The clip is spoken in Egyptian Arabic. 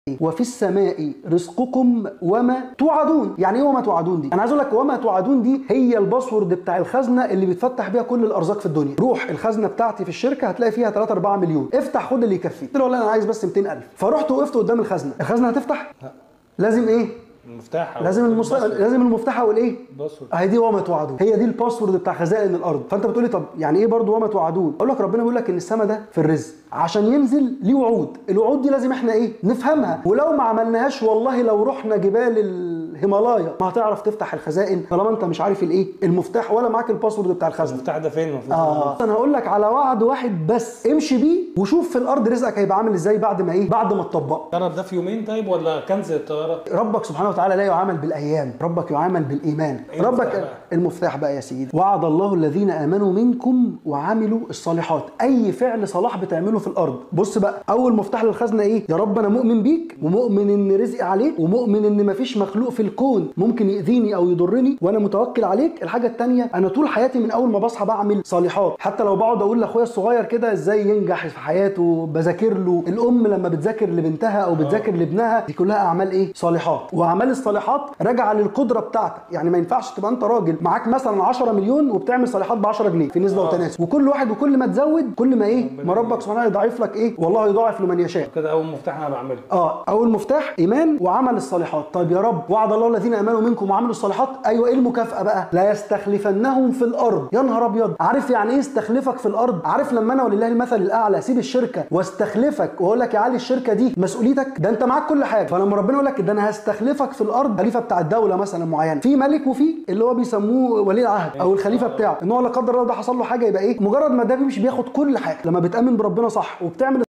وفي السماء رزقكم وما توعدون يعني ايه وما توعدون دي انا عايز اقول لك وما توعدون دي هي الباسورد بتاع الخزنه اللي بتفتح بيها كل الارزاق في الدنيا روح الخزنه بتاعتي في الشركه هتلاقي فيها 3 4 مليون افتح خد اللي يكفيك قلت له والله انا عايز بس 200000 فرحت وقفت قدام الخزنه الخزنه هتفتح لا لازم ايه المفتاح أو لازم المص... الباسورد. لازم المفتاح او الايه باسورد. اهي دي وما توعدون هي دي الباسورد بتاع خزائن الارض فانت بتقولي طب يعني ايه برضو وما توعدون اقول لك ربنا بيقول لك ان السما ده في الرزق عشان ينزل ليه وعود الوعود دي لازم احنا ايه نفهمها ولو ما عملناهاش والله لو رحنا جبال الهيمالايا ما هتعرف تفتح الخزائن طالما انت مش عارف الايه المفتاح ولا معاك الباسورد بتاع الخزنه المفتاح ده فين المفروض اه انا هقول لك على وعد واحد بس امشي بيه وشوف في الارض رزقك هيبقى عامل ازاي بعد ما ايه بعد ما تطبقه الطياره ده في يومين طيب ولا كنز الطياره ربك سبحانه وتعالى لا يعامل بالايام ربك يعامل بالايمان إيه ربك المفتاح بقى؟ المفتاح بقى يا سيدي وعد الله الذين امنوا منكم وعملوا الصالحات اي فعل صلاح بتعمله في الارض بص بقى اول مفتاح للخزنه ايه يا رب انا مؤمن بيك ومؤمن ان رزقي عليك ومؤمن ان مفيش مخلوق في الكون ممكن ياذيني او يضرني وانا متوكل عليك الحاجه الثانيه انا طول حياتي من اول ما بصحى بعمل صالحات حتى لو بقعد اقول لاخويا الصغير كده ازاي ينجح في حياته بذاكر له الام لما بتذاكر لبنتها او بتذاكر لابنها دي كلها اعمال ايه صالحات واعمال الصالحات راجعه للقدره بتاعتك يعني ما ينفعش تبقى انت راجل معاك مثلا 10 مليون وبتعمل صالحات ب 10 جنيه في نسبه آه. وتناسب وكل واحد وكل ما تزود كل ما ايه ما ربك سبحانه وتعالى يضاعف لك ايه والله يضاعف لمن يشاء كده اول مفتاح انا بعمله اه اول مفتاح ايمان وعمل الصالحات طيب يا رب وعد الله الذين امنوا منكم وعملوا الصالحات ايوه ايه المكافاه بقى لا يستخلفنهم في الارض يا نهار ابيض عارف يعني ايه استخلفك في الارض عارف لما انا ولله المثل الاعلى اسيب الشركه واستخلفك واقول لك يا علي الشركه دي مسؤوليتك ده انت معاك كل حاجه فلما ربنا يقول لك ده انا هستخلفك في الارض خليفه بتاع الدوله مثلا معينه في ملك وفي اللي هو بيسموه ولي العهد او الخليفه بتاعه ان هو لا قدر الله ده حصل له حاجه يبقى ايه مجرد ما ده بيمشي بياخد كل حاجه لما بتامن بربنا صح وبتعمل